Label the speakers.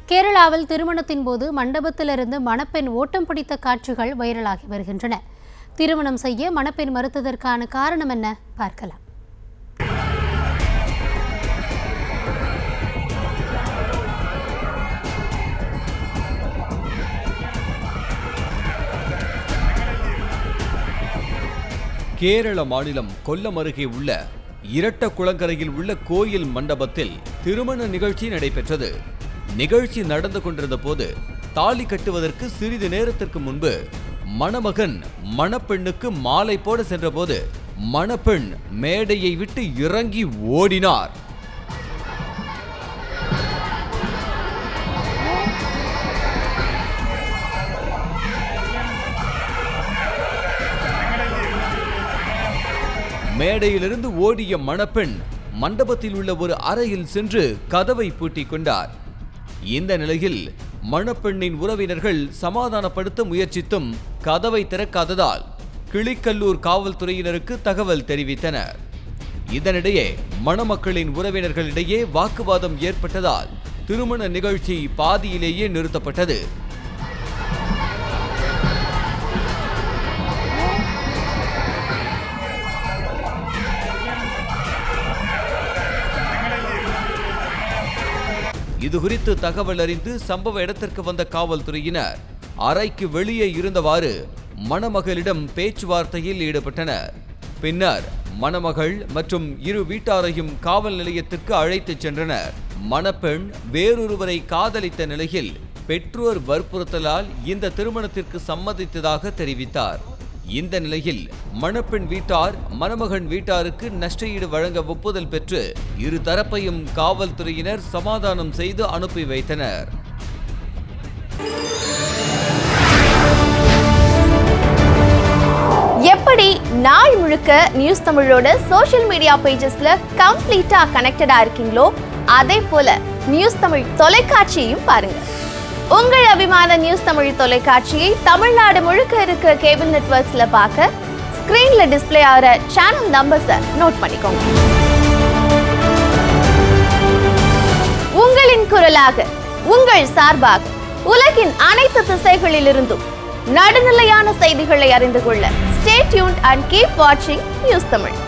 Speaker 1: கேரளாவில் திருமணத்தின் போது மண்டபத்திலிருந்து மணப்பெண் ஓட்டம் பிடித்த காட்சிகள் வைரலாகி வருகின்றன திருமணம் செய்ய மணப்பெண் மறுத்ததற்கான காரணம் என்ன பார்க்கலாம்
Speaker 2: கேரள மாநிலம் கொல்லம் அருகே உள்ள இரட்ட குளங்கரையில் உள்ள கோயில் மண்டபத்தில் திருமண நிகழ்ச்சி நடைபெற்றது நிகழ்ச்சி நடந்து கொண்டிருந்த போது தாலி கட்டுவதற்கு சிறிது நேரத்திற்கு முன்பு மணமகன் மணப்பெண்ணுக்கு மாலை போட சென்றபோது மணப்பெண் மேடையை விட்டு இறங்கி ஓடினார் மேடையிலிருந்து ஓடிய மணப்பெண் மண்டபத்தில் உள்ள ஒரு அறையில் சென்று கதவை பூட்டிக் கொண்டார் இந்த நிலையில் மணப்பெண்ணின் உறவினர்கள் சமாதானப்படுத்த முயற்சித்தும் கதவை திறக்காததால் கிளிக்கல்லூர் காவல்துறையினருக்கு தகவல் தெரிவித்தனர் இதனிடையே மணமக்களின் உறவினர்களிடையே வாக்குவாதம் ஏற்பட்டதால் திருமண நிகழ்ச்சி பாதியிலேயே நிறுத்தப்பட்டது இதுகுறித்து தகவல் அறிந்து சம்பவ இடத்திற்கு வந்த காவல்துறையினர் அறைக்கு வெளியே இருந்தவாறு மணமகளிடம் பேச்சுவார்த்தையில் ஈடுபட்டனர் பின்னர் மணமகள் மற்றும் இரு வீட்டாரையும் காவல் நிலையத்திற்கு அழைத்துச் சென்றனர் மணப்பெண் வேறொருவரை காதலித்த நிலையில் பெற்றோர் வற்புறுத்தலால் இந்த திருமணத்திற்கு சம்மதித்ததாக தெரிவித்தார் இந்த நிலையில் மணப்பெண் வீட்டார் மணமகன் வீட்டாருக்கு நஷ்டஈடு வழங்க ஒப்புதல் பெற்று இரு தரப்பையும் காவல்துறையினர் சமாதானம் செய்து அனுப்பி வைத்தனர்
Speaker 3: எப்படி நாள் முழுக்க நியூஸ் தமிழோட சோஷியல் மீடியா பேஜஸ்ல கம்ப்ளீட்டா கனெக்டடா இருக்கீங்களோ அதே போல நியூஸ் தமிழ் தொலைக்காட்சியையும் பாருங்க உங்கள் அபிமான நியூஸ் தமிழ் தொலைக்காட்சியை தமிழ்நாடு முழுக்க இருக்க கேபிள் நெட்வொர்க்ஸ்ல பார்க்க ஸ்கிரீன்ல டிஸ்ப்ளே ஆகிற சேனல் நம்பர்ஸை நோட் பண்ணிக்கோங்க உங்களின் குரலாக உங்கள் சார்பாக உலகின் அனைத்து திசைகளிலிருந்தும் நடுநிலையான செய்திகளை அறிந்து கொள்ள ஸ்டே டியூன் அண்ட் கீப் வாட்சிங் நியூஸ் தமிழ்